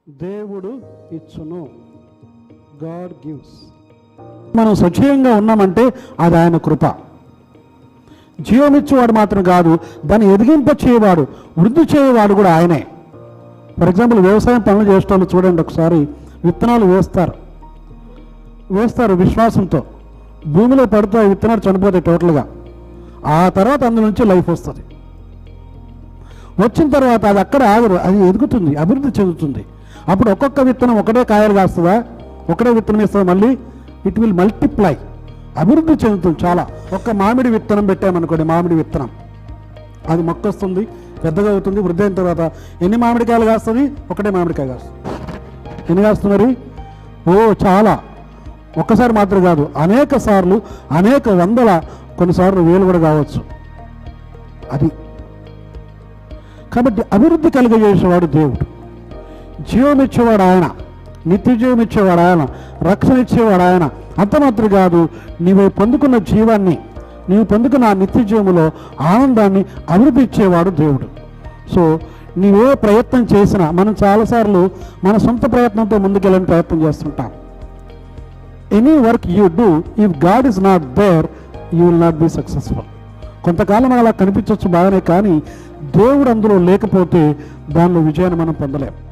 దేవుడు ఇచ్చును God gives మనం సజీవంగా ఉన్నామంటే అది ఆయన కృప జీవం ఇచ్చేవాడు మాత్రం కాదు దాన్ని ఎదిగింప చేయవాడు వృద్ధి చేయవాడు కూడా ఆయనే ఫర్ ఎగ్జాంపుల్ వ్యవసాయం పనులు చేసేటోళ్ళు చూడండి ఒకసారి విత్తనాలు వేస్తారు వేస్తారు విశ్వాసంతో భూమిలో పడితే ఆ విత్తనాలు చనిపోతాయి టోటల్గా ఆ తర్వాత అందు నుంచి లైఫ్ వస్తుంది వచ్చిన తర్వాత అది అక్కడ ఆగదు అది ఎదుగుతుంది అభివృద్ధి చెందుతుంది అప్పుడు ఒక్కొక్క విత్తనం ఒకటే కాయలు కాస్తుందా ఒకటే విత్తనం ఇస్తుందా మళ్ళీ ఇట్ విల్ మల్టిప్లై అభివృద్ధి చెందుతుంది చాలా ఒక్క మామిడి విత్తనం పెట్టామనుకోండి మామిడి విత్తనం అది మొక్క వస్తుంది పెద్దగా అవుతుంది వృద్ధి అయిన తర్వాత ఎన్ని మామిడికాయలు కాస్తుంది ఒకటే మామిడికాయ కాస్తుంది ఎన్ని కాస్తుంది మరి ఓ చాలా ఒక్కసారి మాత్రం కాదు అనేక సార్లు అనేక వందల కొన్నిసార్లు వేలు కూడా కావచ్చు అది కాబట్టి అభివృద్ధి కలిగజేసేవాడు దేవుడు జీవం ఇచ్చేవాడు ఆయన నిత్య జీవం ఇచ్చేవాడు ఆయన రక్షణ ఇచ్చేవాడు ఆయన అంత మాత్రం కాదు నీవు పొందుకున్న జీవాన్ని నీవు పొందుకున్న ఆ నిత్య జీవములో ఆనందాన్ని అభివృద్ధి ఇచ్చేవాడు దేవుడు సో నీవే ప్రయత్నం చేసినా మనం చాలాసార్లు మన సొంత ప్రయత్నంతో ముందుకెళ్ళని ప్రయత్నం చేస్తుంటాం any work you do if God is not there you will not be successful కొంతకాలం అలా కనిపించవచ్చు బాగానే కానీ దేవుడు అందులో లేకపోతే దానిలో విజయాన్ని మనం పొందలేం